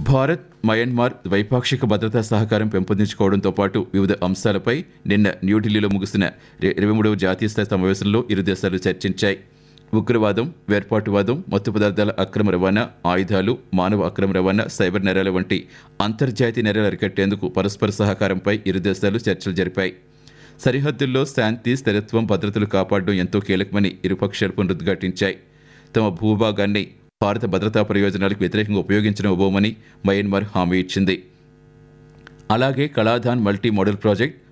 Bharat Myanmar ద్వైపాక్షిక భద్రతా సహకారం పెంపొందించుకోవడంతో పాటు వివిధ అంశాలపై నిన్న న్యూఢిల్లీలో ముగిసిన ఇరవై మూడవ జాతీయ స్థాయి సమావేశంలో ఇరు దేశాలు చర్చించాయి ఉగ్రవాదం వేర్పాటువాదం మత్తు పదార్థాల అక్రమ రవాణా ఆయుధాలు మానవ అక్రమ రవాణా సైబర్ నేరాల వంటి అంతర్జాతీయ నేరాలు అరికట్టేందుకు పరస్పర సహకారంపై ఇరు దేశాలు చర్చలు జరిపాయి సరిహద్దుల్లో శాంతి స్థిరత్వం భద్రతలు కాపాడడం ఎంతో కీలకమని ఇరుపక్షాలు పునరుద్ఘాటించాయి తమ భూభాగాన్ని భారత భద్రతా ప్రయోజనాలకు వ్యతిరేకంగా ఉపయోగించనివ్వబోమని మయన్మార్ హామీ ఇచ్చింది అలాగే కళాధాన్ మల్టీ మోడల్ ప్రాజెక్ట్